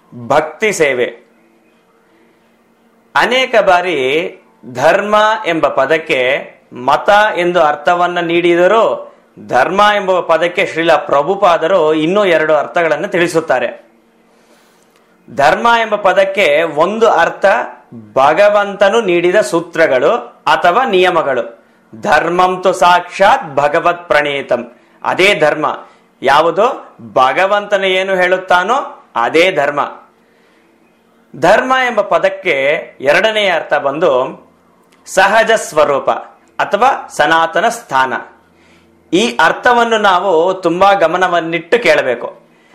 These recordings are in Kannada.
ಭಕ್ತಿ ಸೇವೆ ಅನೇಕ ಬಾರಿ ಧರ್ಮ ಎಂಬ ಪದಕ್ಕೆ ಮತ ಎಂದು ಅರ್ಥವನ್ನ ನೀಡಿದರೂ ಧರ್ಮ ಎಂಬ ಪದಕ್ಕೆ ಶ್ರೀಲ ಪ್ರಭುಪಾದರು ಇನ್ನೂ ಎರಡು ಅರ್ಥಗಳನ್ನು ತಿಳಿಸುತ್ತಾರೆ ಧರ್ಮ ಎಂಬ ಪದಕ್ಕೆ ಒಂದು ಅರ್ಥ ಭಗವಂತನು ನೀಡಿದ ಸೂತ್ರಗಳು ಅಥವಾ ನಿಯಮಗಳು ಧರ್ಮಂತು ಸಾಕ್ಷಾತ್ ಭಗವತ್ ಪ್ರಣೀತಂ ಅದೇ ಧರ್ಮ ಯಾವುದು ಭಗವಂತನು ಏನು ಹೇಳುತ್ತಾನೋ ಅದೇ ಧರ್ಮ ಧರ್ಮ ಎಂಬ ಪದಕ್ಕೆ ಎರಡನೆಯ ಅರ್ಥ ಬಂದು ಸಹಜ ಸ್ವರೂಪ ಅಥವಾ ಸನಾತನ ಸ್ಥಾನ ಈ ಅರ್ಥವನ್ನು ನಾವು ತುಂಬಾ ಗಮನವನ್ನಿಟ್ಟು ಕೇಳಬೇಕು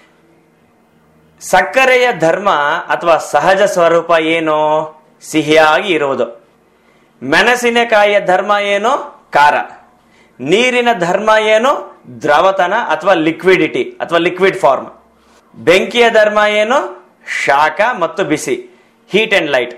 ಸಕ್ಕರೆಯ ಧರ್ಮ ಅಥವಾ ಸಹಜ ಸ್ವರೂಪ ಏನು ಸಿಹಿಯಾಗಿ ಇರುವುದು ಮೆಣಸಿನಕಾಯಿಯ ಧರ್ಮ ಏನು ಖಾರ ನೀರಿನ ಧರ್ಮ ಏನು ದ್ರವತನ ಅಥವಾ ಲಿಕ್ವಿಡಿಟಿ ಅಥವಾ ಲಿಕ್ವಿಡ್ ಫಾರ್ಮ್ ಬೆಂಕಿಯ ಧರ್ಮ ಏನು ಶಾಖ ಮತ್ತು ಬಿಸಿ ಹೀಟ್ ಅಂಡ್ ಲೈಟ್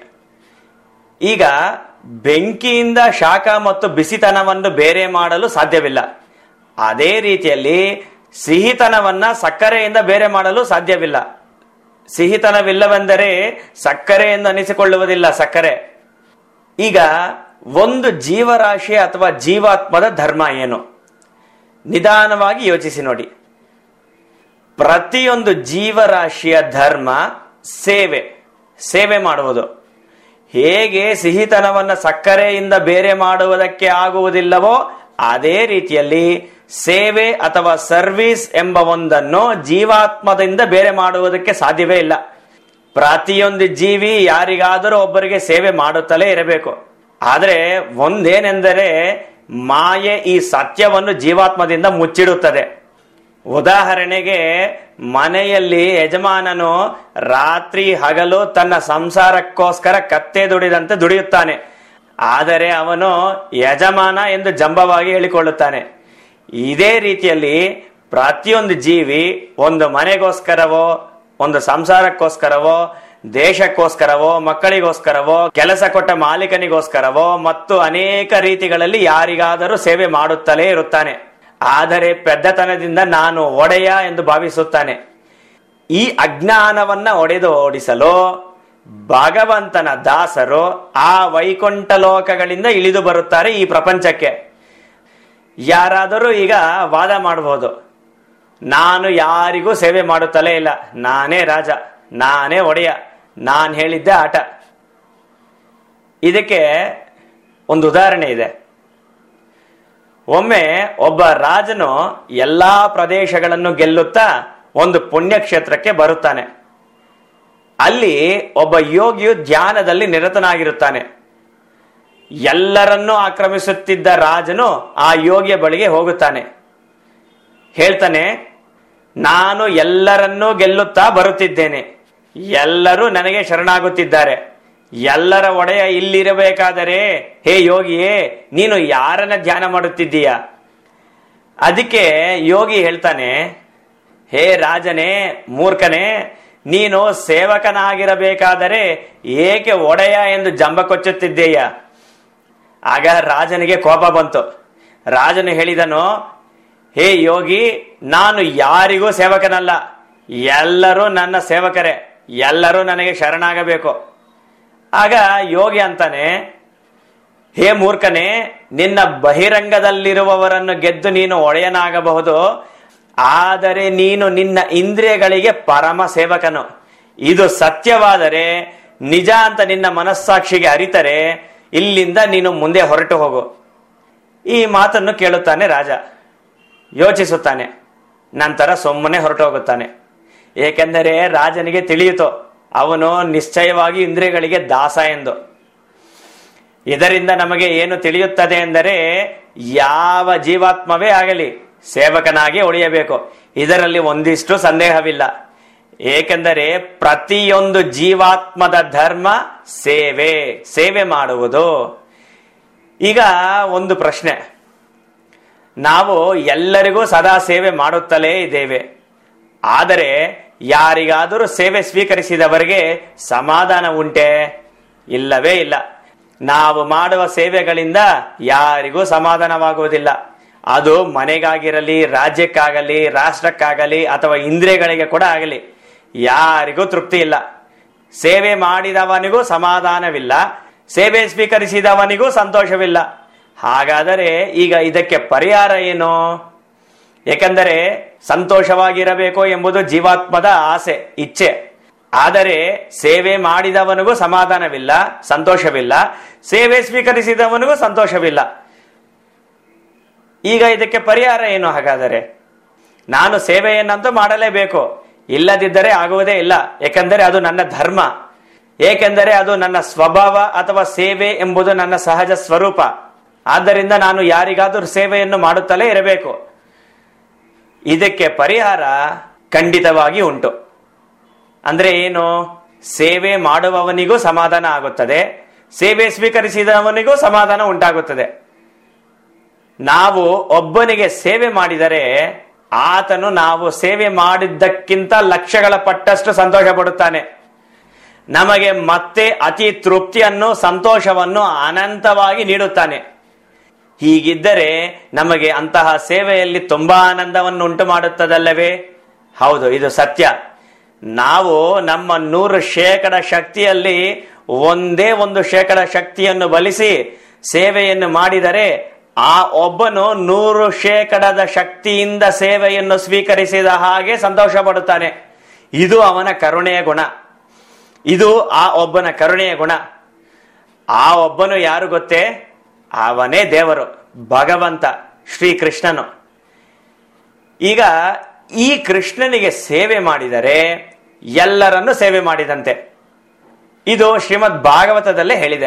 ಈಗ ಬೆಂಕಿಯಿಂದ ಶಾಖ ಮತ್ತು ಬಿಸಿತನವನ್ನು ಬೇರೆ ಮಾಡಲು ಸಾಧ್ಯವಿಲ್ಲ ಅದೇ ರೀತಿಯಲ್ಲಿ ಸಿಹಿತನವನ್ನ ಸಕ್ಕರೆಯಿಂದ ಬೇರೆ ಮಾಡಲು ಸಾಧ್ಯವಿಲ್ಲ ಸಿಹಿತನವಿಲ್ಲವೆಂದರೆ ಸಕ್ಕರೆ ಎಂದು ಅನಿಸಿಕೊಳ್ಳುವುದಿಲ್ಲ ಸಕ್ಕರೆ ಈಗ ಒಂದು ಜೀವರಾಶಿ ಅಥವಾ ಜೀವಾತ್ಮದ ಧರ್ಮ ಏನು ನಿಧಾನವಾಗಿ ಯೋಚಿಸಿ ನೋಡಿ ಪ್ರತಿಯೊಂದು ಜೀವರಾಶಿಯ ಧರ್ಮ ಸೇವೆ ಸೇವೆ ಮಾಡುವುದು ಹೇಗೆ ಸಿಹಿತನವನ್ನ ಸಕ್ಕರೆಯಿಂದ ಬೇರೆ ಮಾಡುವುದಕ್ಕೆ ಆಗುವುದಿಲ್ಲವೋ ಅದೇ ರೀತಿಯಲ್ಲಿ ಸೇವೆ ಅಥವಾ ಸರ್ವಿಸ್ ಎಂಬ ಒಂದನ್ನು ಜೀವಾತ್ಮದಿಂದ ಬೇರೆ ಮಾಡುವುದಕ್ಕೆ ಸಾಧ್ಯವೇ ಇಲ್ಲ ಪ್ರತಿಯೊಂದು ಜೀವಿ ಯಾರಿಗಾದರೂ ಒಬ್ಬರಿಗೆ ಸೇವೆ ಮಾಡುತ್ತಲೇ ಇರಬೇಕು ಆದರೆ ಒಂದೇನೆಂದರೆ ಮಾಯೆ ಈ ಸತ್ಯವನ್ನು ಜೀವಾತ್ಮದಿಂದ ಮುಚ್ಚಿಡುತ್ತದೆ ಉದಾಹರಣೆಗೆ ಮನೆಯಲ್ಲಿ ಯಜಮಾನನು ರಾತ್ರಿ ಹಗಲು ತನ್ನ ಸಂಸಾರಕ್ಕೋಸ್ಕರ ಕತ್ತೆ ದುಡಿದಂತೆ ದುಡಿಯುತ್ತಾನೆ ಆದರೆ ಅವನು ಯಜಮಾನ ಎಂದು ಜಂಬವಾಗಿ ಹೇಳಿಕೊಳ್ಳುತ್ತಾನೆ ಇದೇ ರೀತಿಯಲ್ಲಿ ಪ್ರತಿಯೊಂದು ಜೀವಿ ಒಂದು ಮನೆಗೋಸ್ಕರವೋ ಒಂದು ಸಂಸಾರಕ್ಕೋಸ್ಕರವೋ ದೇಶಕ್ಕೋಸ್ಕರವೋ ಮಕ್ಕಳಿಗೋಸ್ಕರವೋ ಕೆಲಸ ಕೊಟ್ಟ ಮಾಲೀಕನಿಗೋಸ್ಕರವೋ ಮತ್ತು ಅನೇಕ ರೀತಿಗಳಲ್ಲಿ ಯಾರಿಗಾದರೂ ಸೇವೆ ಮಾಡುತ್ತಲೇ ಇರುತ್ತಾನೆ ಆದರೆ ಪೆದ್ದತನದಿಂದ ನಾನು ಒಡೆಯ ಎಂದು ಭಾವಿಸುತ್ತಾನೆ ಈ ಅಜ್ಞಾನವನ್ನ ಒಡೆದು ಓಡಿಸಲು ಭಗವಂತನ ದಾಸರು ಆ ವೈಕುಂಠ ಲೋಕಗಳಿಂದ ಇಳಿದು ಬರುತ್ತಾರೆ ಈ ಪ್ರಪಂಚಕ್ಕೆ ಯಾರಾದರೂ ಈಗ ವಾದ ಮಾಡಬಹುದು ನಾನು ಯಾರಿಗೂ ಸೇವೆ ಮಾಡುತ್ತಲೇ ಇಲ್ಲ ನಾನೇ ರಾಜ ನಾನೇ ಒಡೆಯ ನಾನು ಹೇಳಿದ್ದೆ ಆಟ ಇದಕ್ಕೆ ಒಂದು ಉದಾಹರಣೆ ಇದೆ ಒಮ್ಮೆ ಒಬ್ಬ ರಾಜನು ಎಲ್ಲಾ ಪ್ರದೇಶಗಳನ್ನು ಗೆಲ್ಲುತ್ತಾ ಒಂದು ಪುಣ್ಯಕ್ಷೇತ್ರಕ್ಕೆ ಬರುತ್ತಾನೆ ಅಲ್ಲಿ ಒಬ್ಬ ಯೋಗಿಯು ಧ್ಯಾನದಲ್ಲಿ ನಿರತನಾಗಿರುತ್ತಾನೆ ಎಲ್ಲರನ್ನೂ ಆಕ್ರಮಿಸುತ್ತಿದ್ದ ರಾಜನು ಆ ಯೋಗಿಯ ಬಳಿಗೆ ಹೋಗುತ್ತಾನೆ ಹೇಳ್ತಾನೆ ನಾನು ಎಲ್ಲರನ್ನೂ ಗೆಲ್ಲುತ್ತಾ ಬರುತ್ತಿದ್ದೇನೆ ಎಲ್ಲರೂ ನನಗೆ ಶರಣಾಗುತ್ತಿದ್ದಾರೆ ಎಲ್ಲರ ಒಡೆಯ ಇಲ್ಲಿರಬೇಕಾದರೆ ಹೇ ಯೋಗಿಯೇ ನೀನು ಯಾರನ್ನ ಧ್ಯಾನ ಮಾಡುತ್ತಿದ್ದೀಯ ಅದಕ್ಕೆ ಯೋಗಿ ಹೇಳ್ತಾನೆ ಹೇ ರಾಜನೇ ಮೂರ್ಖನೇ ನೀನು ಸೇವಕನಾಗಿರಬೇಕಾದರೆ ಏಕೆ ಒಡೆಯ ಎಂದು ಜಂಬ ಕೊಚ್ಚುತ್ತಿದ್ದೀಯ ಆಗ ರಾಜನಿಗೆ ಕೋಪ ಬಂತು ರಾಜನು ಹೇಳಿದನು ಹೇ ಯೋಗಿ ನಾನು ಯಾರಿಗೂ ಸೇವಕನಲ್ಲ ಎಲ್ಲರೂ ನನ್ನ ಸೇವಕರೇ ಎಲ್ಲರೂ ನನಗೆ ಶರಣಾಗಬೇಕು ಆಗ ಯೋಗಿ ಅಂತಾನೆ ಹೇ ಮೂರ್ಖನೇ ನಿನ್ನ ಬಹಿರಂಗದಲ್ಲಿರುವವರನ್ನು ಗೆದ್ದು ನೀನು ಒಡೆಯನಾಗಬಹುದು ಆದರೆ ನೀನು ನಿನ್ನ ಇಂದ್ರಿಯಗಳಿಗೆ ಪರಮ ಸೇವಕನು ಇದು ಸತ್ಯವಾದರೆ ನಿಜ ಅಂತ ನಿನ್ನ ಮನಸ್ಸಾಕ್ಷಿಗೆ ಅರಿತರೆ ಇಲ್ಲಿಂದ ನೀನು ಮುಂದೆ ಹೊರಟು ಹೋಗು ಈ ಮಾತನ್ನು ಕೇಳುತ್ತಾನೆ ರಾಜ ಯೋಚಿಸುತ್ತಾನೆ ನಂತರ ಸುಮ್ಮನೆ ಹೊರಟು ಹೋಗುತ್ತಾನೆ ಏಕೆಂದರೆ ರಾಜನಿಗೆ ತಿಳಿಯಿತು ಅವನು ನಿಶ್ಚಯವಾಗಿ ಇಂದ್ರಿಯಗಳಿಗೆ ದಾಸ ಎಂದು ಇದರಿಂದ ನಮಗೆ ಏನು ತಿಳಿಯುತ್ತದೆ ಎಂದರೆ ಯಾವ ಜೀವಾತ್ಮವೇ ಆಗಲಿ ಸೇವಕನಾಗಿ ಉಳಿಯಬೇಕು ಇದರಲ್ಲಿ ಒಂದಿಷ್ಟು ಸಂದೇಹವಿಲ್ಲ ಏಕೆಂದರೆ ಪ್ರತಿಯೊಂದು ಜೀವಾತ್ಮದ ಧರ್ಮ ಸೇವೆ ಸೇವೆ ಮಾಡುವುದು ಈಗ ಒಂದು ಪ್ರಶ್ನೆ ನಾವು ಎಲ್ಲರಿಗೂ ಸದಾ ಸೇವೆ ಮಾಡುತ್ತಲೇ ಇದ್ದೇವೆ ಆದರೆ ಯಾರಿಗಾದರೂ ಸೇವೆ ಸ್ವೀಕರಿಸಿದವರಿಗೆ ಸಮಾಧಾನ ಉಂಟೆ ಇಲ್ಲವೇ ಇಲ್ಲ ನಾವು ಮಾಡುವ ಸೇವೆಗಳಿಂದ ಯಾರಿಗೂ ಸಮಾಧಾನವಾಗುವುದಿಲ್ಲ ಅದು ಮನೆಗಾಗಿರಲಿ ರಾಜ್ಯಕ್ಕಾಗಲಿ ರಾಷ್ಟ್ರಕ್ಕಾಗಲಿ ಅಥವಾ ಇಂದ್ರಿಯಗಳಿಗೆ ಕೂಡ ಆಗಲಿ ಯಾರಿಗೂ ತೃಪ್ತಿ ಇಲ್ಲ ಸೇವೆ ಮಾಡಿದವನಿಗೂ ಸಮಾಧಾನವಿಲ್ಲ ಸೇವೆ ಸ್ವೀಕರಿಸಿದವನಿಗೂ ಸಂತೋಷವಿಲ್ಲ ಹಾಗಾದರೆ ಈಗ ಇದಕ್ಕೆ ಪರಿಹಾರ ಏನು ಏಕೆಂದರೆ ಸಂತೋಷವಾಗಿರಬೇಕು ಎಂಬುದು ಜೀವಾತ್ಮದ ಆಸೆ ಇಚ್ಛೆ ಆದರೆ ಸೇವೆ ಮಾಡಿದವನಿಗೂ ಸಮಾಧಾನವಿಲ್ಲ ಸಂತೋಷವಿಲ್ಲ ಸೇವೆ ಸ್ವೀಕರಿಸಿದವನಿಗೂ ಸಂತೋಷವಿಲ್ಲ ಈಗ ಇದಕ್ಕೆ ಪರಿಹಾರ ಏನು ಹಾಗಾದರೆ ನಾನು ಸೇವೆಯನ್ನಂತೂ ಮಾಡಲೇಬೇಕು ಇಲ್ಲದಿದ್ದರೆ ಆಗುವುದೇ ಇಲ್ಲ ಏಕೆಂದರೆ ಅದು ನನ್ನ ಧರ್ಮ ಏಕೆಂದರೆ ಅದು ನನ್ನ ಸ್ವಭಾವ ಅಥವಾ ಸೇವೆ ಎಂಬುದು ನನ್ನ ಸಹಜ ಸ್ವರೂಪ ಆದ್ದರಿಂದ ನಾನು ಯಾರಿಗಾದರೂ ಸೇವೆಯನ್ನು ಮಾಡುತ್ತಲೇ ಇರಬೇಕು ಇದಕ್ಕೆ ಪರಿಹಾರ ಖಂಡಿತವಾಗಿ ಉಂಟು ಅಂದ್ರೆ ಏನು ಸೇವೆ ಮಾಡುವವನಿಗೂ ಸಮಾಧಾನ ಆಗುತ್ತದೆ ಸೇವೆ ಸ್ವೀಕರಿಸಿದವನಿಗೂ ಸಮಾಧಾನ ಉಂಟಾಗುತ್ತದೆ ನಾವು ಒಬ್ಬನಿಗೆ ಸೇವೆ ಮಾಡಿದರೆ ಆತನು ನಾವು ಸೇವೆ ಮಾಡಿದ್ದಕ್ಕಿಂತ ಲಕ್ಷಗಳ ಪಟ್ಟಷ್ಟು ಸಂತೋಷ ಪಡುತ್ತಾನೆ ನಮಗೆ ಮತ್ತೆ ಅತಿ ತೃಪ್ತಿಯನ್ನು ಸಂತೋಷವನ್ನು ಅನಂತವಾಗಿ ನೀಡುತ್ತಾನೆ ಹೀಗಿದ್ದರೆ ನಮಗೆ ಅಂತಹ ಸೇವೆಯಲ್ಲಿ ತುಂಬಾ ಆನಂದವನ್ನು ಉಂಟು ಮಾಡುತ್ತದಲ್ಲವೇ ಹೌದು ಇದು ಸತ್ಯ ನಾವು ನಮ್ಮ ನೂರು ಶೇಕಡ ಶಕ್ತಿಯಲ್ಲಿ ಒಂದೇ ಒಂದು ಶೇಕಡ ಶಕ್ತಿಯನ್ನು ಬಲಿಸಿ ಸೇವೆಯನ್ನು ಮಾಡಿದರೆ ಆ ಒಬ್ಬನು ನೂರು ಶೇಕಡದ ಶಕ್ತಿಯಿಂದ ಸೇವೆಯನ್ನು ಸ್ವೀಕರಿಸಿದ ಹಾಗೆ ಸಂತೋಷ ಪಡುತ್ತಾನೆ ಇದು ಅವನ ಕರುಣೆಯ ಗುಣ ಇದು ಆ ಒಬ್ಬನ ಕರುಣೆಯ ಗುಣ ಆ ಒಬ್ಬನು ಯಾರು ಗೊತ್ತೇ ಅವನೇ ದೇವರು ಭಗವಂತ ಶ್ರೀಕೃಷ್ಣನು ಈಗ ಈ ಕೃಷ್ಣನಿಗೆ ಸೇವೆ ಮಾಡಿದರೆ ಎಲ್ಲರನ್ನು ಸೇವೆ ಮಾಡಿದಂತೆ ಇದು ಶ್ರೀಮದ್ ಭಾಗವತದಲ್ಲೇ ಹೇಳಿದೆ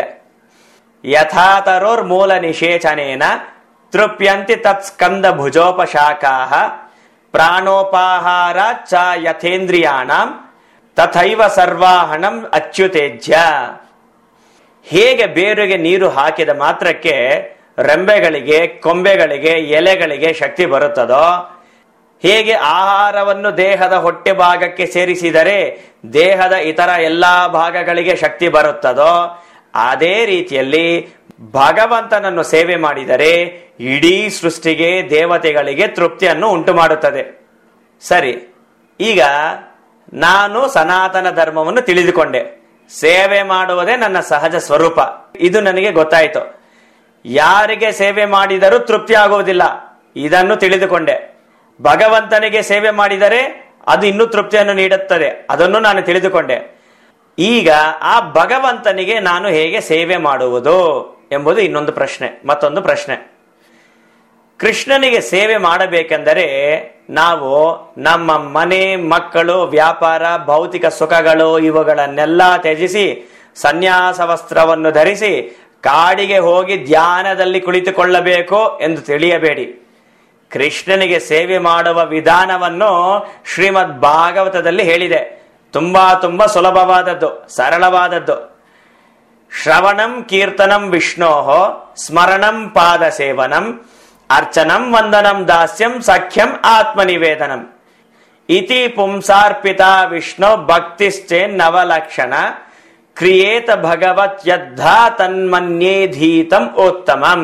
ಯಥಾತರೋರ್ ಮೂಲ ನಿಷೇಚನೇನ ತೃಪ್ಯಂತಿ ತತ್ ಸ್ಕಂದ ಭುಜೋಪಶಾಖಾ ಪ್ರಾಣೋಪಾಹಾರ ಚ ಯಥೇಂದ್ರಿಯಾಣಂ ತಥೈವ ಸರ್ವಾಹಣಂ ಅಚ್ಯುತೇಜ್ಯ ಹೇಗೆ ಬೇರಿಗೆ ನೀರು ಹಾಕಿದ ಮಾತ್ರಕ್ಕೆ ರೆಂಬೆಗಳಿಗೆ ಕೊಂಬೆಗಳಿಗೆ ಎಲೆಗಳಿಗೆ ಶಕ್ತಿ ಬರುತ್ತದೋ ಹೇಗೆ ಆಹಾರವನ್ನು ದೇಹದ ಹೊಟ್ಟೆ ಭಾಗಕ್ಕೆ ಸೇರಿಸಿದರೆ ದೇಹದ ಇತರ ಎಲ್ಲಾ ಭಾಗಗಳಿಗೆ ಶಕ್ತಿ ಬರುತ್ತದೋ ಅದೇ ರೀತಿಯಲ್ಲಿ ಭಗವಂತನನ್ನು ಸೇವೆ ಮಾಡಿದರೆ ಇಡೀ ಸೃಷ್ಟಿಗೆ ದೇವತೆಗಳಿಗೆ ತೃಪ್ತಿಯನ್ನು ಉಂಟು ಮಾಡುತ್ತದೆ ಸರಿ ಈಗ ನಾನು ಸನಾತನ ಧರ್ಮವನ್ನು ತಿಳಿದುಕೊಂಡೆ ಸೇವೆ ಮಾಡುವುದೇ ನನ್ನ ಸಹಜ ಸ್ವರೂಪ ಇದು ನನಗೆ ಗೊತ್ತಾಯಿತು ಯಾರಿಗೆ ಸೇವೆ ಮಾಡಿದರೂ ತೃಪ್ತಿ ಆಗುವುದಿಲ್ಲ ಇದನ್ನು ತಿಳಿದುಕೊಂಡೆ ಭಗವಂತನಿಗೆ ಸೇವೆ ಮಾಡಿದರೆ ಅದು ಇನ್ನೂ ತೃಪ್ತಿಯನ್ನು ನೀಡುತ್ತದೆ ಅದನ್ನು ನಾನು ತಿಳಿದುಕೊಂಡೆ ಈಗ ಆ ಭಗವಂತನಿಗೆ ನಾನು ಹೇಗೆ ಸೇವೆ ಮಾಡುವುದು ಎಂಬುದು ಇನ್ನೊಂದು ಪ್ರಶ್ನೆ ಮತ್ತೊಂದು ಪ್ರಶ್ನೆ ಕೃಷ್ಣನಿಗೆ ಸೇವೆ ಮಾಡಬೇಕೆಂದರೆ ನಾವು ನಮ್ಮ ಮನೆ ಮಕ್ಕಳು ವ್ಯಾಪಾರ ಭೌತಿಕ ಸುಖಗಳು ಇವುಗಳನ್ನೆಲ್ಲ ತ್ಯಜಿಸಿ ಸನ್ಯಾಸ ವಸ್ತ್ರವನ್ನು ಧರಿಸಿ ಕಾಡಿಗೆ ಹೋಗಿ ಧ್ಯಾನದಲ್ಲಿ ಕುಳಿತುಕೊಳ್ಳಬೇಕು ಎಂದು ತಿಳಿಯಬೇಡಿ ಕೃಷ್ಣನಿಗೆ ಸೇವೆ ಮಾಡುವ ವಿಧಾನವನ್ನು ಶ್ರೀಮದ್ ಭಾಗವತದಲ್ಲಿ ಹೇಳಿದೆ ತುಂಬಾ ತುಂಬಾ ಸುಲಭವಾದದ್ದು ಸರಳವಾದದ್ದು ಶ್ರವಣಂ ಕೀರ್ತನಂ ವಿಷ್ಣೋಹ ಸ್ಮರಣಂ ಪಾದ ಸೇವನಂ ಅರ್ಚನಂ ವಂದನಂ ದಾಸ್ಯಂ ಸಖ್ಯಂ ಆತ್ಮನಿವೇದನಂ ಇತಿ ಪುಂಸಾರ್ಪಿತ ವಿಷ್ಣು ಭಕ್ತಿಶ್ಚೇ ನವಲಕ್ಷಣ ಕ್ರಿಯೇತ ಭಗವತ್ ಯದ್ಧಾ ತನ್ಮನ್ಯೇಧೀತಂ ಉತ್ತಮಂ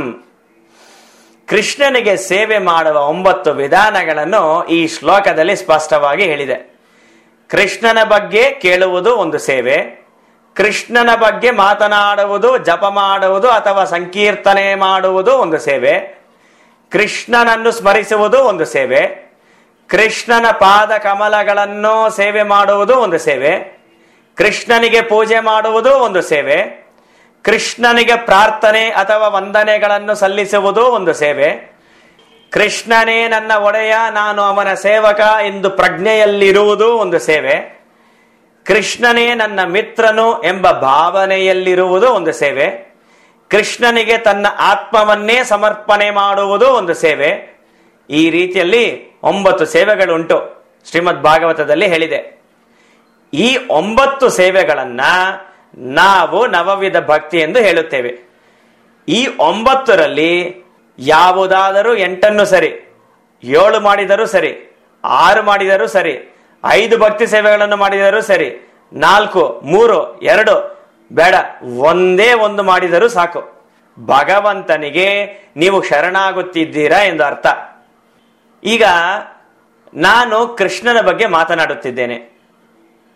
ಕೃಷ್ಣನಿಗೆ ಸೇವೆ ಮಾಡುವ ಒಂಬತ್ತು ವಿಧಾನಗಳನ್ನು ಈ ಶ್ಲೋಕದಲ್ಲಿ ಸ್ಪಷ್ಟವಾಗಿ ಹೇಳಿದೆ ಕೃಷ್ಣನ ಬಗ್ಗೆ ಕೇಳುವುದು ಒಂದು ಸೇವೆ ಕೃಷ್ಣನ ಬಗ್ಗೆ ಮಾತನಾಡುವುದು ಜಪ ಮಾಡುವುದು ಅಥವಾ ಸಂಕೀರ್ತನೆ ಮಾಡುವುದು ಒಂದು ಸೇವೆ ಕೃಷ್ಣನನ್ನು ಸ್ಮರಿಸುವುದು ಒಂದು ಸೇವೆ ಕೃಷ್ಣನ ಪಾದ ಕಮಲಗಳನ್ನು ಸೇವೆ ಮಾಡುವುದು ಒಂದು ಸೇವೆ ಕೃಷ್ಣನಿಗೆ ಪೂಜೆ ಮಾಡುವುದು ಒಂದು ಸೇವೆ ಕೃಷ್ಣನಿಗೆ ಪ್ರಾರ್ಥನೆ ಅಥವಾ ವಂದನೆಗಳನ್ನು ಸಲ್ಲಿಸುವುದು ಒಂದು ಸೇವೆ ಕೃಷ್ಣನೇ ನನ್ನ ಒಡೆಯ ನಾನು ಅವನ ಸೇವಕ ಎಂದು ಪ್ರಜ್ಞೆಯಲ್ಲಿರುವುದು ಒಂದು ಸೇವೆ ಕೃಷ್ಣನೇ ನನ್ನ ಮಿತ್ರನು ಎಂಬ ಭಾವನೆಯಲ್ಲಿರುವುದು ಒಂದು ಸೇವೆ ಕೃಷ್ಣನಿಗೆ ತನ್ನ ಆತ್ಮವನ್ನೇ ಸಮರ್ಪಣೆ ಮಾಡುವುದು ಒಂದು ಸೇವೆ ಈ ರೀತಿಯಲ್ಲಿ ಒಂಬತ್ತು ಸೇವೆಗಳುಂಟು ಶ್ರೀಮದ್ ಭಾಗವತದಲ್ಲಿ ಹೇಳಿದೆ ಈ ಒಂಬತ್ತು ಸೇವೆಗಳನ್ನ ನಾವು ನವವಿಧ ಭಕ್ತಿ ಎಂದು ಹೇಳುತ್ತೇವೆ ಈ ಒಂಬತ್ತರಲ್ಲಿ ಯಾವುದಾದರೂ ಎಂಟನ್ನು ಸರಿ ಏಳು ಮಾಡಿದರೂ ಸರಿ ಆರು ಮಾಡಿದರೂ ಸರಿ ಐದು ಭಕ್ತಿ ಸೇವೆಗಳನ್ನು ಮಾಡಿದರೂ ಸರಿ ನಾಲ್ಕು ಮೂರು ಎರಡು ಬೇಡ ಒಂದೇ ಒಂದು ಮಾಡಿದರೂ ಸಾಕು ಭಗವಂತನಿಗೆ ನೀವು ಶರಣಾಗುತ್ತಿದ್ದೀರಾ ಎಂದು ಅರ್ಥ ಈಗ ನಾನು ಕೃಷ್ಣನ ಬಗ್ಗೆ ಮಾತನಾಡುತ್ತಿದ್ದೇನೆ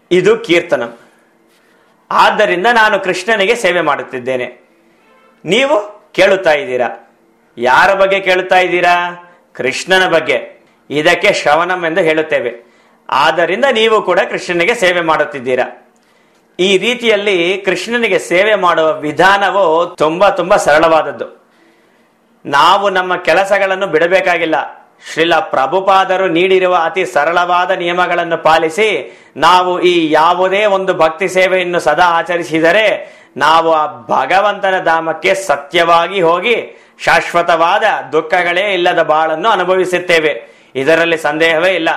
ಇದು ಕೀರ್ತನಂ ಆದ್ದರಿಂದ ನಾನು ಕೃಷ್ಣನಿಗೆ ಸೇವೆ ಮಾಡುತ್ತಿದ್ದೇನೆ ನೀವು ಕೇಳುತ್ತಾ ಇದ್ದೀರಾ ಯಾರ ಬಗ್ಗೆ ಕೇಳುತ್ತಾ ಇದ್ದೀರಾ ಕೃಷ್ಣನ ಬಗ್ಗೆ ಇದಕ್ಕೆ ಶ್ರವಣಂ ಎಂದು ಹೇಳುತ್ತೇವೆ ಆದ್ದರಿಂದ ನೀವು ಕೂಡ ಕೃಷ್ಣನಿಗೆ ಸೇವೆ ಮಾಡುತ್ತಿದ್ದೀರಾ ಈ ರೀತಿಯಲ್ಲಿ ಕೃಷ್ಣನಿಗೆ ಸೇವೆ ಮಾಡುವ ವಿಧಾನವು ತುಂಬಾ ತುಂಬಾ ಸರಳವಾದದ್ದು ನಾವು ನಮ್ಮ ಕೆಲಸಗಳನ್ನು ಬಿಡಬೇಕಾಗಿಲ್ಲ ಶ್ರೀಲ ಪ್ರಭುಪಾದರು ನೀಡಿರುವ ಅತಿ ಸರಳವಾದ ನಿಯಮಗಳನ್ನು ಪಾಲಿಸಿ ನಾವು ಈ ಯಾವುದೇ ಒಂದು ಭಕ್ತಿ ಸೇವೆಯನ್ನು ಸದಾ ಆಚರಿಸಿದರೆ ನಾವು ಆ ಭಗವಂತನ ಧಾಮಕ್ಕೆ ಸತ್ಯವಾಗಿ ಹೋಗಿ ಶಾಶ್ವತವಾದ ದುಃಖಗಳೇ ಇಲ್ಲದ ಬಾಳನ್ನು ಅನುಭವಿಸುತ್ತೇವೆ ಇದರಲ್ಲಿ ಸಂದೇಹವೇ ಇಲ್ಲ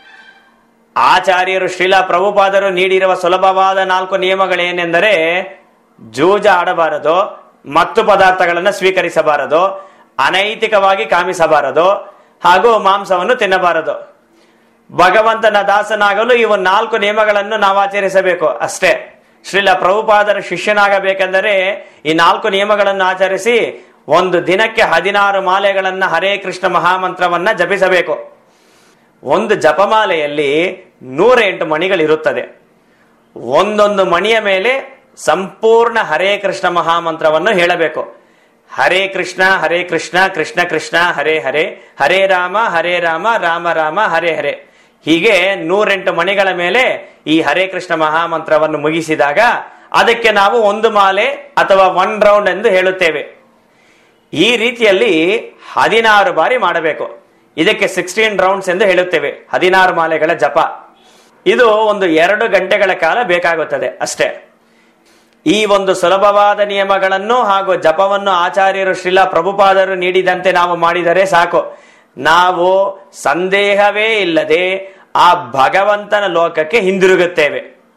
ಆಚಾರ್ಯರು ಶ್ರೀಲ ಪ್ರಭುಪಾದರು ನೀಡಿರುವ ಸುಲಭವಾದ ನಾಲ್ಕು ನಿಯಮಗಳೇನೆಂದರೆ ಜೂಜ ಆಡಬಾರದು ಮತ್ತು ಪದಾರ್ಥಗಳನ್ನು ಸ್ವೀಕರಿಸಬಾರದು ಅನೈತಿಕವಾಗಿ ಕಾಮಿಸಬಾರದು ಹಾಗೂ ಮಾಂಸವನ್ನು ತಿನ್ನಬಾರದು ಭಗವಂತನ ದಾಸನಾಗಲು ಇವು ನಾಲ್ಕು ನಿಯಮಗಳನ್ನು ನಾವು ಆಚರಿಸಬೇಕು ಅಷ್ಟೇ ಶ್ರೀಲ ಪ್ರಭುಪಾದರ ಶಿಷ್ಯನಾಗಬೇಕೆಂದರೆ ಈ ನಾಲ್ಕು ನಿಯಮಗಳನ್ನು ಆಚರಿಸಿ ಒಂದು ದಿನಕ್ಕೆ ಹದಿನಾರು ಮಾಲೆಗಳನ್ನ ಹರೇ ಕೃಷ್ಣ ಮಹಾಮಂತ್ರವನ್ನ ಜಪಿಸಬೇಕು ಒಂದು ಜಪಮಾಲೆಯಲ್ಲಿ ನೂರ ಎಂಟು ಮಣಿಗಳಿರುತ್ತದೆ ಒಂದೊಂದು ಮಣಿಯ ಮೇಲೆ ಸಂಪೂರ್ಣ ಹರೇ ಕೃಷ್ಣ ಮಹಾಮಂತ್ರವನ್ನು ಹೇಳಬೇಕು ಹರೇ ಕೃಷ್ಣ ಹರೇ ಕೃಷ್ಣ ಕೃಷ್ಣ ಕೃಷ್ಣ ಹರೇ ಹರೇ ಹರೇ ರಾಮ ಹರೇ ರಾಮ ರಾಮ ರಾಮ ಹರೇ ಹರೇ ಹೀಗೆ ನೂರೆಂಟು ಮಣಿಗಳ ಮೇಲೆ ಈ ಹರೇ ಕೃಷ್ಣ ಮಹಾಮಂತ್ರವನ್ನು ಮುಗಿಸಿದಾಗ ಅದಕ್ಕೆ ನಾವು ಒಂದು ಮಾಲೆ ಅಥವಾ ಒನ್ ರೌಂಡ್ ಎಂದು ಹೇಳುತ್ತೇವೆ ಈ ರೀತಿಯಲ್ಲಿ ಹದಿನಾರು ಬಾರಿ ಮಾಡಬೇಕು ಇದಕ್ಕೆ ಸಿಕ್ಸ್ಟೀನ್ ರೌಂಡ್ಸ್ ಎಂದು ಹೇಳುತ್ತೇವೆ ಹದಿನಾರು ಮಾಲೆಗಳ ಜಪ ಇದು ಒಂದು ಎರಡು ಗಂಟೆಗಳ ಕಾಲ ಬೇಕಾಗುತ್ತದೆ ಅಷ್ಟೇ ಈ ಒಂದು ಸುಲಭವಾದ ನಿಯಮಗಳನ್ನು ಹಾಗೂ ಜಪವನ್ನು ಆಚಾರ್ಯರು ಶ್ರೀಲ ಪ್ರಭುಪಾದರು ನೀಡಿದಂತೆ ನಾವು ಮಾಡಿದರೆ ಸಾಕು ನಾವು ಸಂದೇಹವೇ ಇಲ್ಲದೆ ಆ ಭಗವಂತನ ಲೋಕಕ್ಕೆ ಹಿಂದಿರುಗುತ್ತೇವೆ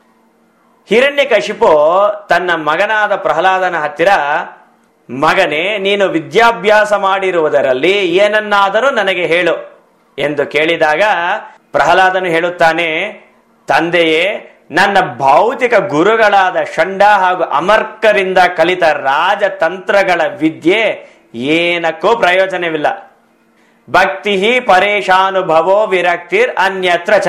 ಹಿರಣ್ಯಕಶಿಪು ತನ್ನ ಮಗನಾದ ಪ್ರಹ್ಲಾದನ ಹತ್ತಿರ ಮಗನೇ ನೀನು ವಿದ್ಯಾಭ್ಯಾಸ ಮಾಡಿರುವುದರಲ್ಲಿ ಏನನ್ನಾದರೂ ನನಗೆ ಹೇಳು ಎಂದು ಕೇಳಿದಾಗ ಪ್ರಹ್ಲಾದನು ಹೇಳುತ್ತಾನೆ ತಂದೆಯೇ ನನ್ನ ಭೌತಿಕ ಗುರುಗಳಾದ ಷಂಡ ಹಾಗೂ ಅಮರ್ಕರಿಂದ ಕಲಿತ ರಾಜತಂತ್ರಗಳ ವಿದ್ಯೆ ಏನಕ್ಕೂ ಪ್ರಯೋಜನವಿಲ್ಲ ಭಕ್ತಿ ಪರೇಶಾನುಭವೋ ವಿರಕ್ತಿರ್ ಅನ್ಯತ್ರ ಚ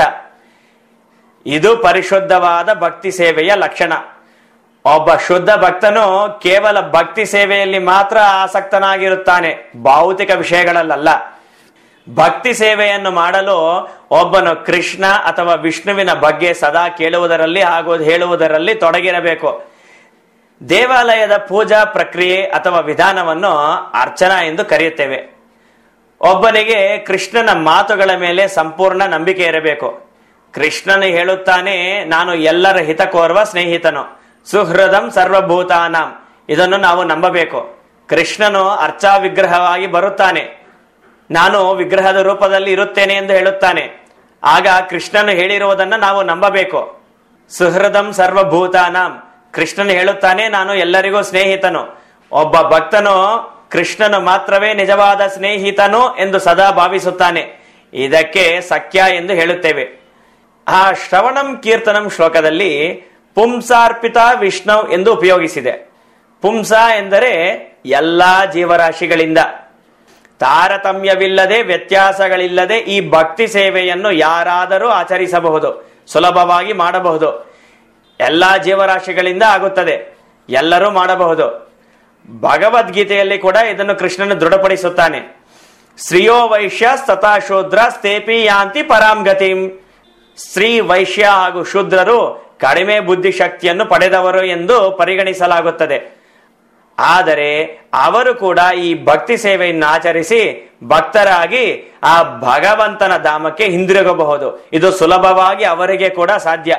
ಇದು ಪರಿಶುದ್ಧವಾದ ಭಕ್ತಿ ಸೇವೆಯ ಲಕ್ಷಣ ಒಬ್ಬ ಶುದ್ಧ ಭಕ್ತನು ಕೇವಲ ಭಕ್ತಿ ಸೇವೆಯಲ್ಲಿ ಮಾತ್ರ ಆಸಕ್ತನಾಗಿರುತ್ತಾನೆ ಭೌತಿಕ ವಿಷಯಗಳಲ್ಲ ಭಕ್ತಿ ಸೇವೆಯನ್ನು ಮಾಡಲು ಒಬ್ಬನು ಕೃಷ್ಣ ಅಥವಾ ವಿಷ್ಣುವಿನ ಬಗ್ಗೆ ಸದಾ ಕೇಳುವುದರಲ್ಲಿ ಹಾಗೂ ಹೇಳುವುದರಲ್ಲಿ ತೊಡಗಿರಬೇಕು ದೇವಾಲಯದ ಪೂಜಾ ಪ್ರಕ್ರಿಯೆ ಅಥವಾ ವಿಧಾನವನ್ನು ಅರ್ಚನಾ ಎಂದು ಕರೆಯುತ್ತೇವೆ ಒಬ್ಬನಿಗೆ ಕೃಷ್ಣನ ಮಾತುಗಳ ಮೇಲೆ ಸಂಪೂರ್ಣ ನಂಬಿಕೆ ಇರಬೇಕು ಕೃಷ್ಣನು ಹೇಳುತ್ತಾನೆ ನಾನು ಎಲ್ಲರ ಹಿತ ಕೋರುವ ಸ್ನೇಹಿತನು ಸುಹೃದಂ ಸರ್ವಭೂತಾನಾಂ ಇದನ್ನು ನಾವು ನಂಬಬೇಕು ಕೃಷ್ಣನು ಅರ್ಚಾ ವಿಗ್ರಹವಾಗಿ ಬರುತ್ತಾನೆ ನಾನು ವಿಗ್ರಹದ ರೂಪದಲ್ಲಿ ಇರುತ್ತೇನೆ ಎಂದು ಹೇಳುತ್ತಾನೆ ಆಗ ಕೃಷ್ಣನು ಹೇಳಿರುವುದನ್ನು ನಾವು ನಂಬಬೇಕು ಸುಹೃದಂ ಸರ್ವಭೂತಾನಾಂ ಕೃಷ್ಣನು ಹೇಳುತ್ತಾನೆ ನಾನು ಎಲ್ಲರಿಗೂ ಸ್ನೇಹಿತನು ಒಬ್ಬ ಭಕ್ತನು ಕೃಷ್ಣನು ಮಾತ್ರವೇ ನಿಜವಾದ ಸ್ನೇಹಿತನು ಎಂದು ಸದಾ ಭಾವಿಸುತ್ತಾನೆ ಇದಕ್ಕೆ ಸಖ್ಯ ಎಂದು ಹೇಳುತ್ತೇವೆ ಆ ಶ್ರವಣಂ ಕೀರ್ತನಂ ಶ್ಲೋಕದಲ್ಲಿ ಪುಂಸಾರ್ಪಿತ ವಿಷ್ಣು ಎಂದು ಉಪಯೋಗಿಸಿದೆ ಪುಂಸ ಎಂದರೆ ಎಲ್ಲಾ ಜೀವರಾಶಿಗಳಿಂದ ತಾರತಮ್ಯವಿಲ್ಲದೆ ವ್ಯತ್ಯಾಸಗಳಿಲ್ಲದೆ ಈ ಭಕ್ತಿ ಸೇವೆಯನ್ನು ಯಾರಾದರೂ ಆಚರಿಸಬಹುದು ಸುಲಭವಾಗಿ ಮಾಡಬಹುದು ಎಲ್ಲಾ ಜೀವರಾಶಿಗಳಿಂದ ಆಗುತ್ತದೆ ಎಲ್ಲರೂ ಮಾಡಬಹುದು ಭಗವದ್ಗೀತೆಯಲ್ಲಿ ಕೂಡ ಇದನ್ನು ಕೃಷ್ಣನು ದೃಢಪಡಿಸುತ್ತಾನೆ ಶ್ರೀಯೋ ವೈಶ್ಯ ತಥಾ ಶೂದ್ರ ಸ್ಥೇಪಿ ಯಾಂತಿ ಪರಾಂ ಗತಿಂ ಸ್ತ್ರೀ ವೈಶ್ಯ ಹಾಗೂ ಶೂದ್ರರು ಕಡಿಮೆ ಬುದ್ಧಿಶಕ್ತಿಯನ್ನು ಪಡೆದವರು ಎಂದು ಪರಿಗಣಿಸಲಾಗುತ್ತದೆ ಆದರೆ ಅವರು ಕೂಡ ಈ ಭಕ್ತಿ ಸೇವೆಯನ್ನು ಆಚರಿಸಿ ಭಕ್ತರಾಗಿ ಆ ಭಗವಂತನ ಧಾಮಕ್ಕೆ ಹಿಂದಿರುಗಬಹುದು ಇದು ಸುಲಭವಾಗಿ ಅವರಿಗೆ ಕೂಡ ಸಾಧ್ಯ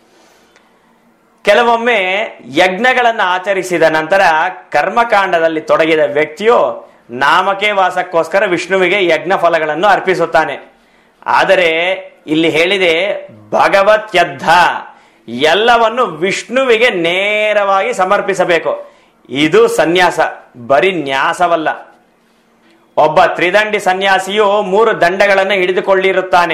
ಕೆಲವೊಮ್ಮೆ ಯಜ್ಞಗಳನ್ನು ಆಚರಿಸಿದ ನಂತರ ಕರ್ಮಕಾಂಡದಲ್ಲಿ ತೊಡಗಿದ ವ್ಯಕ್ತಿಯು ನಾಮಕೆ ವಾಸಕ್ಕೋಸ್ಕರ ವಿಷ್ಣುವಿಗೆ ಯಜ್ಞ ಫಲಗಳನ್ನು ಅರ್ಪಿಸುತ್ತಾನೆ ಆದರೆ ಇಲ್ಲಿ ಹೇಳಿದೆ ಭಗವತ್ ಯದ್ಧ ಎಲ್ಲವನ್ನು ವಿಷ್ಣುವಿಗೆ ನೇರವಾಗಿ ಸಮರ್ಪಿಸಬೇಕು ಇದು ಸನ್ಯಾಸ ಬರೀ ನ್ಯಾಸವಲ್ಲ ಒಬ್ಬ ತ್ರಿದಂಡಿ ಸನ್ಯಾಸಿಯು ಮೂರು ದಂಡಗಳನ್ನು ಹಿಡಿದುಕೊಳ್ಳಿರುತ್ತಾನೆ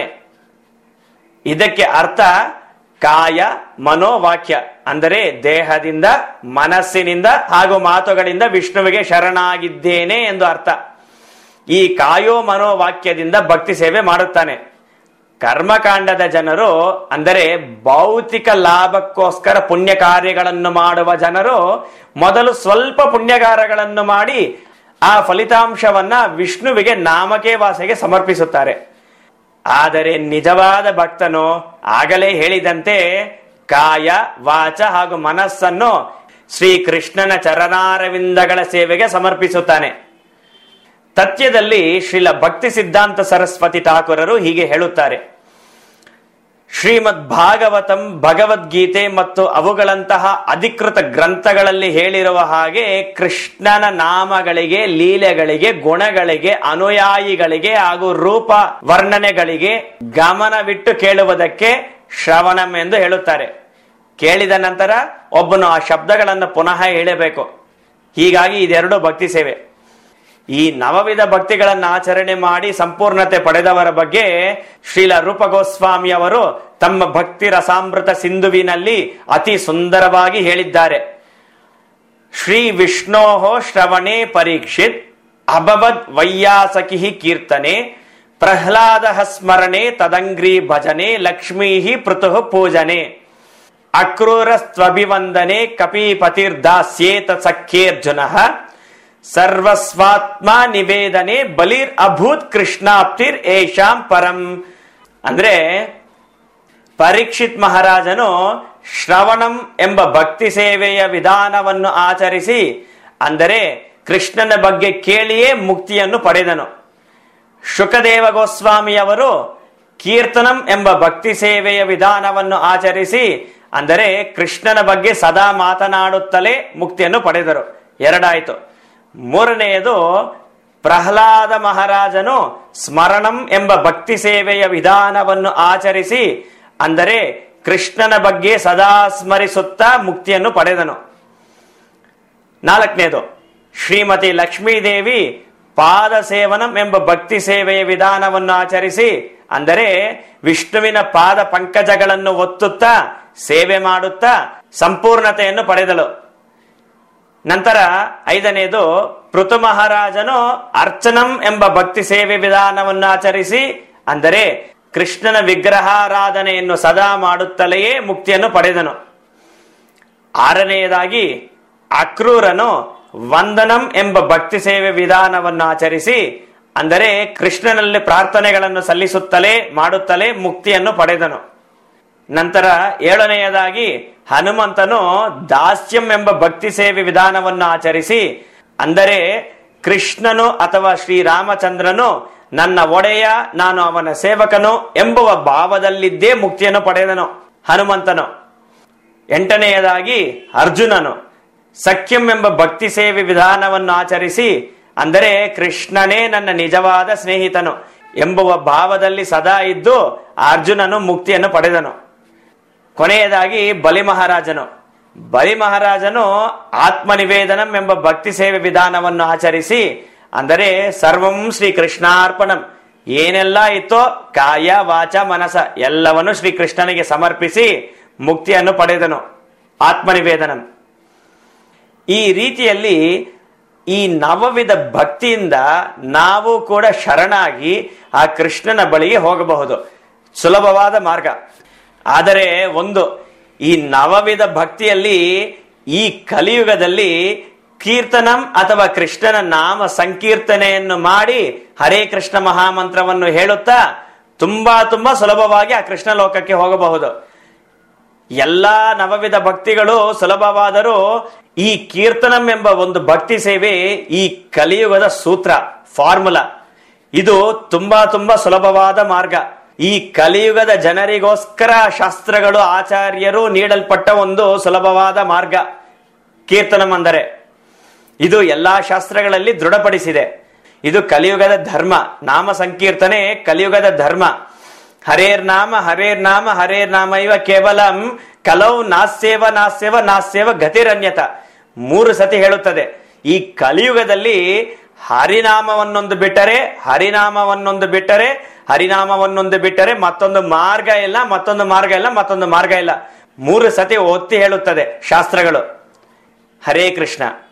ಇದಕ್ಕೆ ಅರ್ಥ ಕಾಯ ಮನೋವಾಕ್ಯ ಅಂದರೆ ದೇಹದಿಂದ ಮನಸ್ಸಿನಿಂದ ಹಾಗೂ ಮಾತುಗಳಿಂದ ವಿಷ್ಣುವಿಗೆ ಶರಣಾಗಿದ್ದೇನೆ ಎಂದು ಅರ್ಥ ಈ ಕಾಯೋ ಮನೋವಾಕ್ಯದಿಂದ ಭಕ್ತಿ ಸೇವೆ ಮಾಡುತ್ತಾನೆ ಕರ್ಮಕಾಂಡದ ಜನರು ಅಂದರೆ ಭೌತಿಕ ಲಾಭಕ್ಕೋಸ್ಕರ ಪುಣ್ಯ ಕಾರ್ಯಗಳನ್ನು ಮಾಡುವ ಜನರು ಮೊದಲು ಸ್ವಲ್ಪ ಪುಣ್ಯಕಾರಗಳನ್ನು ಮಾಡಿ ಆ ಫಲಿತಾಂಶವನ್ನ ವಿಷ್ಣುವಿಗೆ ನಾಮಕೆ ವಾಸೆಗೆ ಸಮರ್ಪಿಸುತ್ತಾರೆ ಆದರೆ ನಿಜವಾದ ಭಕ್ತನು ಆಗಲೇ ಹೇಳಿದಂತೆ ಕಾಯ ವಾಚ ಹಾಗೂ ಮನಸ್ಸನ್ನು ಶ್ರೀಕೃಷ್ಣನ ಚರಣಾರವಿಂದಗಳ ಸೇವೆಗೆ ಸಮರ್ಪಿಸುತ್ತಾನೆ ತಥ್ಯದಲ್ಲಿ ಶ್ರೀಲ ಭಕ್ತಿ ಸಿದ್ಧಾಂತ ಸರಸ್ವತಿ ಠಾಕೂರರು ಹೀಗೆ ಹೇಳುತ್ತಾರೆ ಶ್ರೀಮದ್ ಭಾಗವತಂ ಭಗವದ್ಗೀತೆ ಮತ್ತು ಅವುಗಳಂತಹ ಅಧಿಕೃತ ಗ್ರಂಥಗಳಲ್ಲಿ ಹೇಳಿರುವ ಹಾಗೆ ಕೃಷ್ಣನ ನಾಮಗಳಿಗೆ ಲೀಲೆಗಳಿಗೆ ಗುಣಗಳಿಗೆ ಅನುಯಾಯಿಗಳಿಗೆ ಹಾಗೂ ರೂಪ ವರ್ಣನೆಗಳಿಗೆ ಗಮನವಿಟ್ಟು ಕೇಳುವುದಕ್ಕೆ ಶ್ರವಣಂ ಎಂದು ಹೇಳುತ್ತಾರೆ ಕೇಳಿದ ನಂತರ ಒಬ್ಬನು ಆ ಶಬ್ದಗಳನ್ನು ಪುನಃ ಹೇಳಬೇಕು ಹೀಗಾಗಿ ಇದೆರಡು ಭಕ್ತಿ ಸೇವೆ ಈ ನವವಿಧ ಭಕ್ತಿಗಳನ್ನು ಆಚರಣೆ ಮಾಡಿ ಸಂಪೂರ್ಣತೆ ಪಡೆದವರ ಬಗ್ಗೆ ಶ್ರೀಲ ರೂಪ ಗೋಸ್ವಾಮಿ ಅವರು ತಮ್ಮ ಭಕ್ತಿ ರಸಾಮೃತ ಸಿಂಧುವಿನಲ್ಲಿ ಅತಿ ಸುಂದರವಾಗಿ ಹೇಳಿದ್ದಾರೆ ಶ್ರೀ ವಿಷ್ಣೋಹೋ ಶ್ರವಣೆ ಪರೀಕ್ಷಿತ್ ಅಭವದ್ ವೈಯಾಸಕಿ ಕೀರ್ತನೆ ಪ್ರಹ್ಲಾದ ಸ್ಮರಣೆ ತದಂಗ್ರಿ ಭಜನೆ ಲಕ್ಷ್ಮೀ ಪೃತು ಪೂಜನೆ ಅಕ್ರೂರ ಸ್ವಭಿವಂದನೆ ಕಪಿಪತಿರ್ದಾಸ್ಯೇತ ಸಖ್ಯೇರ್ಜುನ ಸರ್ವಸ್ವಾತ್ಮ ನಿವೇದನೆ ಬಲಿರ್ ಅಭೂತ್ ಕೃಷ್ಣಾಪ್ತಿರ್ ಏಷಾಂ ಪರಂ ಅಂದ್ರೆ ಪರೀಕ್ಷಿತ್ ಮಹಾರಾಜನು ಶ್ರವಣಂ ಎಂಬ ಭಕ್ತಿ ಸೇವೆಯ ವಿಧಾನವನ್ನು ಆಚರಿಸಿ ಅಂದರೆ ಕೃಷ್ಣನ ಬಗ್ಗೆ ಕೇಳಿಯೇ ಮುಕ್ತಿಯನ್ನು ಪಡೆದನು ಶುಕದೇವ ಗೋಸ್ವಾಮಿಯವರು ಕೀರ್ತನಂ ಎಂಬ ಭಕ್ತಿ ಸೇವೆಯ ವಿಧಾನವನ್ನು ಆಚರಿಸಿ ಅಂದರೆ ಕೃಷ್ಣನ ಬಗ್ಗೆ ಸದಾ ಮಾತನಾಡುತ್ತಲೇ ಮುಕ್ತಿಯನ್ನು ಪಡೆದರು ಎರಡಾಯ್ತು ಮೂರನೆಯದು ಪ್ರಹ್ಲಾದ ಮಹಾರಾಜನು ಸ್ಮರಣಂ ಎಂಬ ಭಕ್ತಿ ಸೇವೆಯ ವಿಧಾನವನ್ನು ಆಚರಿಸಿ ಅಂದರೆ ಕೃಷ್ಣನ ಬಗ್ಗೆ ಸದಾ ಸ್ಮರಿಸುತ್ತಾ ಮುಕ್ತಿಯನ್ನು ಪಡೆದನು ನಾಲ್ಕನೇದು ಶ್ರೀಮತಿ ಲಕ್ಷ್ಮೀದೇವಿ ಪಾದ ಸೇವನಂ ಎಂಬ ಭಕ್ತಿ ಸೇವೆಯ ವಿಧಾನವನ್ನು ಆಚರಿಸಿ ಅಂದರೆ ವಿಷ್ಣುವಿನ ಪಾದ ಪಂಕಜಗಳನ್ನು ಒತ್ತುತ್ತಾ ಸೇವೆ ಮಾಡುತ್ತಾ ಸಂಪೂರ್ಣತೆಯನ್ನು ಪಡೆದಳು ನಂತರ ಐದನೇದು ಪೃಥು ಮಹಾರಾಜನು ಅರ್ಚನಂ ಎಂಬ ಭಕ್ತಿ ಸೇವೆ ವಿಧಾನವನ್ನು ಆಚರಿಸಿ ಅಂದರೆ ಕೃಷ್ಣನ ವಿಗ್ರಹಾರಾಧನೆಯನ್ನು ಸದಾ ಮಾಡುತ್ತಲೆಯೇ ಮುಕ್ತಿಯನ್ನು ಪಡೆದನು ಆರನೆಯದಾಗಿ ಅಕ್ರೂರನು ವಂದನಂ ಎಂಬ ಭಕ್ತಿ ಸೇವೆ ವಿಧಾನವನ್ನು ಆಚರಿಸಿ ಅಂದರೆ ಕೃಷ್ಣನಲ್ಲಿ ಪ್ರಾರ್ಥನೆಗಳನ್ನು ಸಲ್ಲಿಸುತ್ತಲೇ ಮಾಡುತ್ತಲೇ ಮುಕ್ತಿಯನ್ನು ಪಡೆದನು ನಂತರ ಏಳನೆಯದಾಗಿ ಹನುಮಂತನು ದಾಸ್ಯಂ ಎಂಬ ಭಕ್ತಿ ಸೇವೆ ವಿಧಾನವನ್ನು ಆಚರಿಸಿ ಅಂದರೆ ಕೃಷ್ಣನು ಅಥವಾ ಶ್ರೀರಾಮಚಂದ್ರನು ನನ್ನ ಒಡೆಯ ನಾನು ಅವನ ಸೇವಕನು ಎಂಬುವ ಭಾವದಲ್ಲಿದ್ದೇ ಮುಕ್ತಿಯನ್ನು ಪಡೆದನು ಹನುಮಂತನು ಎಂಟನೆಯದಾಗಿ ಅರ್ಜುನನು ಸಖ್ಯಂ ಎಂಬ ಭಕ್ತಿ ಸೇವೆ ವಿಧಾನವನ್ನು ಆಚರಿಸಿ ಅಂದರೆ ಕೃಷ್ಣನೇ ನನ್ನ ನಿಜವಾದ ಸ್ನೇಹಿತನು ಎಂಬುವ ಭಾವದಲ್ಲಿ ಸದಾ ಇದ್ದು ಅರ್ಜುನನು ಮುಕ್ತಿಯನ್ನು ಪಡೆದನು ಕೊನೆಯದಾಗಿ ಬಲಿ ಮಹಾರಾಜನು ಬಲಿ ಮಹಾರಾಜನು ಆತ್ಮನಿವೇದನಂ ಎಂಬ ಭಕ್ತಿ ಸೇವೆ ವಿಧಾನವನ್ನು ಆಚರಿಸಿ ಅಂದರೆ ಸರ್ವಂ ಶ್ರೀ ಕೃಷ್ಣಾರ್ಪಣಂ ಏನೆಲ್ಲ ಇತ್ತೋ ಕಾಯ ವಾಚ ಮನಸ ಎಲ್ಲವನ್ನು ಶ್ರೀ ಕೃಷ್ಣನಿಗೆ ಸಮರ್ಪಿಸಿ ಮುಕ್ತಿಯನ್ನು ಪಡೆದನು ಆತ್ಮನಿವೇದನಂ ಈ ರೀತಿಯಲ್ಲಿ ಈ ನವವಿಧ ಭಕ್ತಿಯಿಂದ ನಾವು ಕೂಡ ಶರಣಾಗಿ ಆ ಕೃಷ್ಣನ ಬಳಿಗೆ ಹೋಗಬಹುದು ಸುಲಭವಾದ ಮಾರ್ಗ ಆದರೆ ಒಂದು ಈ ನವವಿಧ ಭಕ್ತಿಯಲ್ಲಿ ಈ ಕಲಿಯುಗದಲ್ಲಿ ಕೀರ್ತನಂ ಅಥವಾ ಕೃಷ್ಣನ ನಾಮ ಸಂಕೀರ್ತನೆಯನ್ನು ಮಾಡಿ ಹರೇ ಕೃಷ್ಣ ಮಹಾಮಂತ್ರವನ್ನು ಹೇಳುತ್ತಾ ತುಂಬಾ ತುಂಬಾ ಸುಲಭವಾಗಿ ಆ ಕೃಷ್ಣ ಲೋಕಕ್ಕೆ ಹೋಗಬಹುದು ಎಲ್ಲಾ ನವವಿಧ ಭಕ್ತಿಗಳು ಸುಲಭವಾದರೂ ಈ ಕೀರ್ತನಂ ಎಂಬ ಒಂದು ಭಕ್ತಿ ಸೇವೆ ಈ ಕಲಿಯುಗದ ಸೂತ್ರ ಫಾರ್ಮುಲಾ ಇದು ತುಂಬಾ ತುಂಬಾ ಸುಲಭವಾದ ಮಾರ್ಗ ಈ ಕಲಿಯುಗದ ಜನರಿಗೋಸ್ಕರ ಶಾಸ್ತ್ರಗಳು ಆಚಾರ್ಯರು ನೀಡಲ್ಪಟ್ಟ ಒಂದು ಸುಲಭವಾದ ಮಾರ್ಗ ಕೀರ್ತನಂ ಅಂದರೆ ಇದು ಎಲ್ಲಾ ಶಾಸ್ತ್ರಗಳಲ್ಲಿ ದೃಢಪಡಿಸಿದೆ ಇದು ಕಲಿಯುಗದ ಧರ್ಮ ನಾಮ ಸಂಕೀರ್ತನೆ ಕಲಿಯುಗದ ಧರ್ಮ ಹರೇರ್ ನಾಮ ಹರೇರ್ ನಾಮ ಹರೇರ್ ನಾಮ ಇವ ಕೇವಲಂ ಕಲೌ ನಾಸ್ಯೇವ ನಾಸ್ಯವ ನಾಸ್ಯವ ಗತಿರನ್ಯತ ಮೂರು ಸತಿ ಹೇಳುತ್ತದೆ ಈ ಕಲಿಯುಗದಲ್ಲಿ ಹರಿನಾಮವನ್ನೊಂದು ಬಿಟ್ಟರೆ ಹರಿನಾಮವನ್ನೊಂದು ಬಿಟ್ಟರೆ ಹರಿನಾಮವನ್ನೊಂದು ಬಿಟ್ಟರೆ ಮತ್ತೊಂದು ಮಾರ್ಗ ಇಲ್ಲ ಮತ್ತೊಂದು ಮಾರ್ಗ ಇಲ್ಲ ಮತ್ತೊಂದು ಮಾರ್ಗ ಇಲ್ಲ ಮೂರು ಸತಿ ಒತ್ತಿ ಹೇಳುತ್ತದೆ ಶಾಸ್ತ್ರಗಳು ಹರೇ ಕೃಷ್ಣ